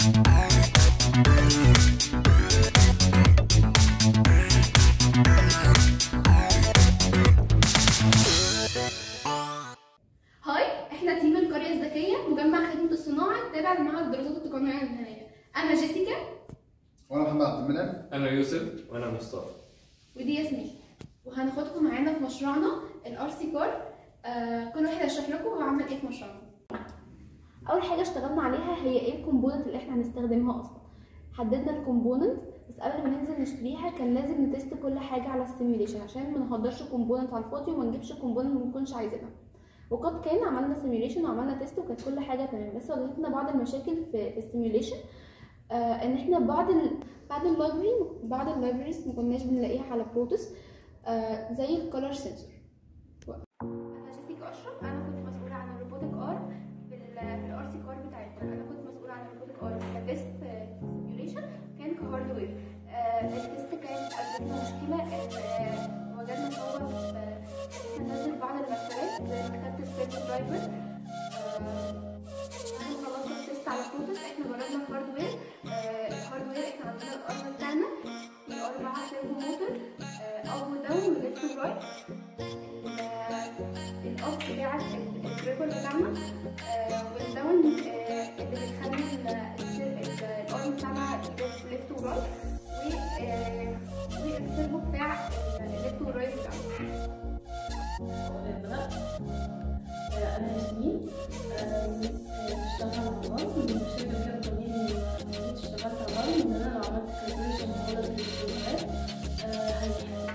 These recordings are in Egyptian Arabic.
هاي احنا تيم القرية الذكية مجمع خدمة الصناعة تابع لمعهد الدراسات التقنية المهنية أنا جيسيكا وانا محمد عبد المنعم انا يوسف وانا مصطفى ودي ياسمين وهناخدكم معانا في مشروعنا الار سي كار آه كل واحد هيشرح لكم هو عمل ايه في مشروعنا اول حاجه اشتغلنا عليها هي ايه الكومبوننت اللي احنا هنستخدمها اصلا حددنا الكومبوننت بس قبل ما ننزل نشتريها كان لازم نتست كل حاجه على السيميوليشن عشان ما نهدرش كومبوننت على الفاضي وما نجيبش كومبوننت ما نكونش عايزينها وقد كان عملنا سيميوليشن وعملنا تيست وكانت كل حاجه تمام بس واجهتنا بعض المشاكل في, في السيميوليشن آه ان احنا بعض ال... بعض اللايبرري بعض اللايبرريز ما كناش بنلاقيها على بروتوس آه زي الكولر سنسور انا جيسيكا اشرف انا كنت مسؤوله عن الروبوتك ار في الار سي كار بتاعتنا انا كنت مسؤوله عن الروبوتك ار كتست سيميوليشن كان كهاردوير آه التست كانت قابلتنا مشكله ان آه وجدنا صعوبه في احنا ننزل بعض المكتبات زي مكتبه السيرش درايفر احنا خلصنا التست على بروتوس احنا جربنا الهاردوير آه الهاردوير احنا عندنا الار بتاعنا في اربعه سيرفو موتور اب وداون وليفت ورايت الاب بتاع التريبل بتاعنا آه، والداون آه، اللي بتخلي الارم بتاعنا ليفت ورايت والسيرفو بتاع الليفت ورايت بتاعنا البنات أنا ياسمين آم، آه، بشتغل على الرمل من الشركة كده بتقولي جيت اشتغلت على الرمل إن أنا لو عملت كالكوليشن غلط في الفيديوهات هيتحل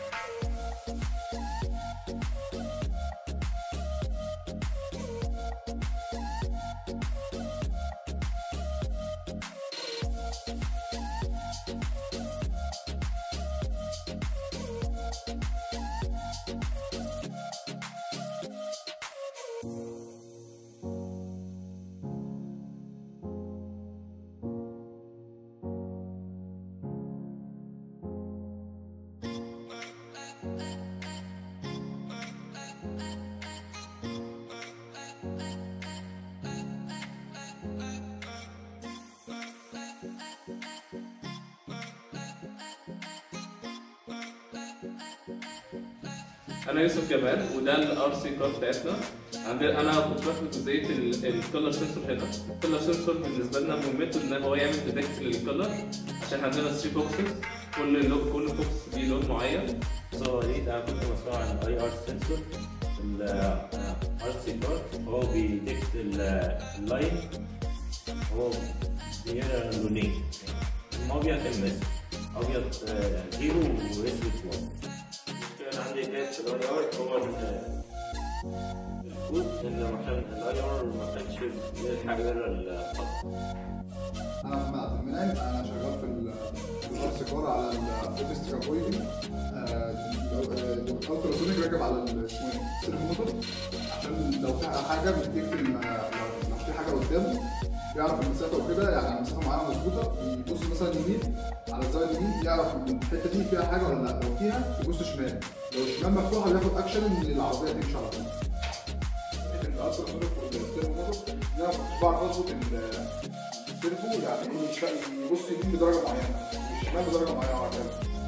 انا يوسف جمال وده الار سي كار بتاعتنا عندنا انا كنت باخد جزئيه الكلر سنسور هنا الكلر سنسور بالنسبه لنا مهمته ان هو يعمل ديتكت للكلر عشان عندنا 3 بوكسز كل لو كل بوكس ليه لون معين سو دي انا كنت مسؤول عن الاي ار سنسور الار سي كار هو بيديكت اللاين هو بيقرا لونين ابيض المس ابيض آه، زيرو واسود واحد كان عندي جهاز الاي ار هو ال- الكود ان عشان الاي ار ما كانش بيلحق يقرا الخط انا محمد عبد المنعم انا شغال في ال- في الار سي على الاوتست كابويدي الالتراسونيك راكب على ال- اسمه ايه السيرف موتور عشان لو في حاجه بيديك ال- لو لو في حاجه قدامه يعرف المسافه وكده يعني على مسافه معينه مظبوطه يبص مثلا يمين على الزاويه اليمين يعرف ان الحته دي فيها حاجه ولا لا لو فيها يبص شمال لو الشمال مفتوحه بياخد اكشن ان العربيه تمشي على طول الالتراسونيك والسيرف موتور انا ما كنتش بعرف اظبط ال- السيرفو يعني ايه مش فاهم يبص يمين بدرجه معينه والشمال بدرجه معينه وهكذا